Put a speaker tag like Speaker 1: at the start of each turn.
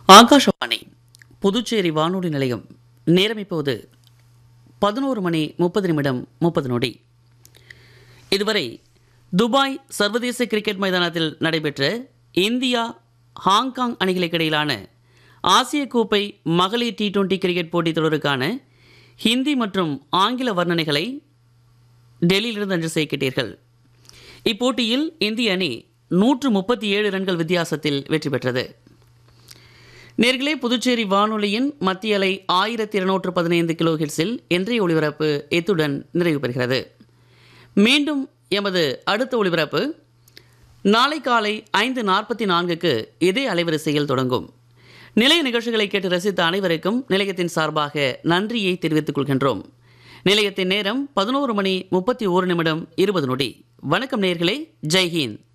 Speaker 1: ஆகாஷவாணி புதுச்சேரி வானொலி நிலையம் நேரம் இப்போது பதினோரு மணி முப்பது நிமிடம் முப்பது நொடி இதுவரை துபாய் சர்வதேச கிரிக்கெட் மைதானத்தில் நடைபெற்ற இந்தியா ஹாங்காங் அணிகளுக்கு இடையிலான ஆசிய கோப்பை மகளிர் டி டுவெண்டி கிரிக்கெட் போட்டித் தொடருக்கான ஹிந்தி மற்றும் ஆங்கில வர்ணனைகளை டெல்லியிலிருந்து அன்று செய்கிட்டீர்கள் இப்போட்டியில் இந்திய அணி நூற்று முப்பத்தி ஏழு ரன்கள் வித்தியாசத்தில் வெற்றி பெற்றது நேர்களே புதுச்சேரி வானொலியின் மத்திய அலை ஆயிரத்தி இருநூற்று பதினைந்து கிலோ ஹெர்ட்ஸில் இன்றைய ஒளிபரப்பு இத்துடன் நிறைவு பெறுகிறது மீண்டும் எமது அடுத்த ஒளிபரப்பு நாளை காலை ஐந்து நாற்பத்தி நான்குக்கு இதே அலைவரிசையில் தொடங்கும் நிலைய நிகழ்ச்சிகளை கேட்டு ரசித்த அனைவருக்கும் நிலையத்தின் சார்பாக நன்றியை தெரிவித்துக் கொள்கின்றோம் நிலையத்தின் நேரம் பதினோரு மணி முப்பத்தி ஓரு நிமிடம் இருபது நொடி வணக்கம் நேர்களே ஜெய்ஹிந்த்